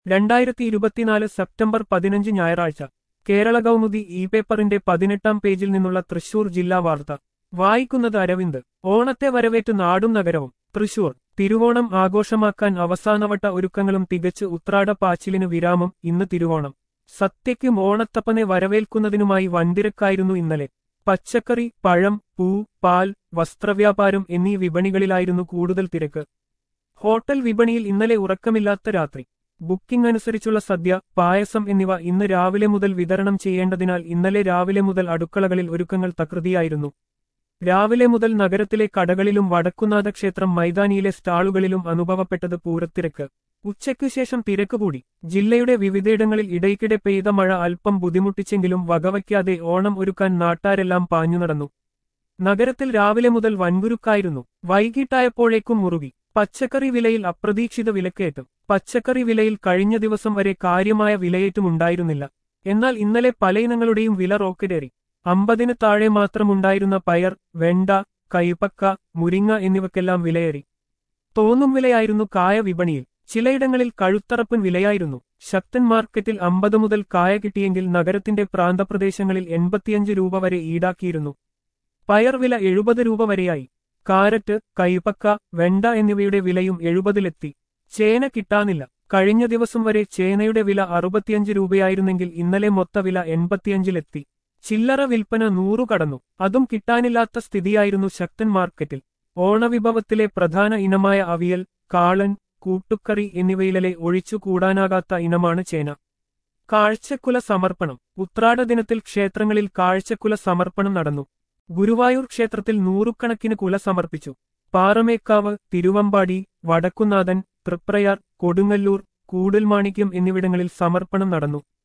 രണ്ടായിരത്തി ഇരുപത്തിനാല് സെപ്റ്റംബർ പതിനഞ്ച് ഞായറാഴ്ച കേരള കൗമുദി ഇ പേപ്പറിന്റെ പതിനെട്ടാം പേജിൽ നിന്നുള്ള തൃശൂർ ജില്ലാ വാർത്ത വായിക്കുന്നത് അരവിന്ദ് ഓണത്തെ വരവേറ്റ് നാടും നഗരവും തൃശൂർ തിരുവോണം ആഘോഷമാക്കാൻ അവസാനവട്ട ഒരുക്കങ്ങളും തികച്ച് ഉത്രാട പാച്ചിലിന് വിരാമം ഇന്ന് തിരുവോണം സത്യയ്ക്കും ഓണത്തപ്പനെ വരവേൽക്കുന്നതിനുമായി വൻതിരക്കായിരുന്നു ഇന്നലെ പച്ചക്കറി പഴം പൂ പാൽ വസ്ത്രവ്യാപാരം എന്നീ വിപണികളിലായിരുന്നു കൂടുതൽ തിരക്ക് ഹോട്ടൽ വിപണിയിൽ ഇന്നലെ ഉറക്കമില്ലാത്ത രാത്രി ബുക്കിംഗ് അനുസരിച്ചുള്ള സദ്യ പായസം എന്നിവ ഇന്ന് രാവിലെ മുതൽ വിതരണം ചെയ്യേണ്ടതിനാൽ ഇന്നലെ രാവിലെ മുതൽ അടുക്കളകളിൽ ഒരുക്കങ്ങൾ തകൃതിയായിരുന്നു രാവിലെ മുതൽ നഗരത്തിലെ കടകളിലും വടക്കുന്നാഥ ക്ഷേത്രം മൈതാനിയിലെ സ്റ്റാളുകളിലും അനുഭവപ്പെട്ടത് പൂരത്തിരക്ക് ഉച്ചയ്ക്കു ശേഷം തിരക്ക് കൂടി ജില്ലയുടെ വിവിധയിടങ്ങളിൽ ഇടയ്ക്കിടെ പെയ്ത മഴ അല്പം ബുദ്ധിമുട്ടിച്ചെങ്കിലും വകവയ്ക്കാതെ ഓണം ഒരുക്കാൻ നാട്ടാരെല്ലാം പാഞ്ഞു നടന്നു നഗരത്തിൽ രാവിലെ മുതൽ വൻകുരുക്കായിരുന്നു വൈകിട്ടായപ്പോഴേക്കും മുറുകി പച്ചക്കറി വിലയിൽ അപ്രതീക്ഷിത വിലക്കയറ്റം പച്ചക്കറി വിലയിൽ കഴിഞ്ഞ ദിവസം വരെ കാര്യമായ വിലയേറ്റം ഉണ്ടായിരുന്നില്ല എന്നാൽ ഇന്നലെ പലയിനങ്ങളുടെയും വില റോക്കറ്റേറി അമ്പതിന് താഴെ മാത്രമുണ്ടായിരുന്ന പയർ വെണ്ട കൈപ്പക്ക മുരിങ്ങ എന്നിവക്കെല്ലാം വിലയേറി തോന്നും വിലയായിരുന്നു കായ വിപണിയിൽ ചിലയിടങ്ങളിൽ കഴുത്തറപ്പൻ വിലയായിരുന്നു ശക്തൻ മാർക്കറ്റിൽ അമ്പത് മുതൽ കായ കിട്ടിയെങ്കിൽ നഗരത്തിന്റെ പ്രാന്തപ്രദേശങ്ങളിൽ എൺപത്തിയഞ്ച് രൂപ വരെ ഈടാക്കിയിരുന്നു പയർ വില എഴുപത് രൂപ വരെയായി കാരറ്റ് കൈപ്പക്ക വെണ്ട എന്നിവയുടെ വിലയും എഴുപതിലെത്തി ചേന കിട്ടാനില്ല കഴിഞ്ഞ ദിവസം വരെ ചേനയുടെ വില അറുപത്തിയഞ്ച് രൂപയായിരുന്നെങ്കിൽ ഇന്നലെ മൊത്തവില എൺപത്തിയഞ്ചിലെത്തി ചില്ലറ വിൽപ്പന നൂറു കടന്നു അതും കിട്ടാനില്ലാത്ത സ്ഥിതിയായിരുന്നു ശക്തൻ മാർക്കറ്റിൽ ഓണവിഭവത്തിലെ പ്രധാന ഇനമായ അവിയൽ കാളൻ കൂട്ടുക്കറി എന്നിവയിലെ ഒഴിച്ചുകൂടാനാകാത്ത ഇനമാണ് ചേന കാഴ്ചക്കുല സമർപ്പണം ഉത്രാട ദിനത്തിൽ ക്ഷേത്രങ്ങളിൽ കാഴ്ചക്കുല സമർപ്പണം നടന്നു ഗുരുവായൂർ ക്ഷേത്രത്തിൽ നൂറുകണക്കിന് കുല സമർപ്പിച്ചു പാറമേക്കാവ് തിരുവമ്പാടി വടക്കുന്നാഥൻ തൃപ്രയാർ കൊടുങ്ങല്ലൂർ കൂടൽമാണിക്യം എന്നിവിടങ്ങളിൽ സമർപ്പണം നടന്നു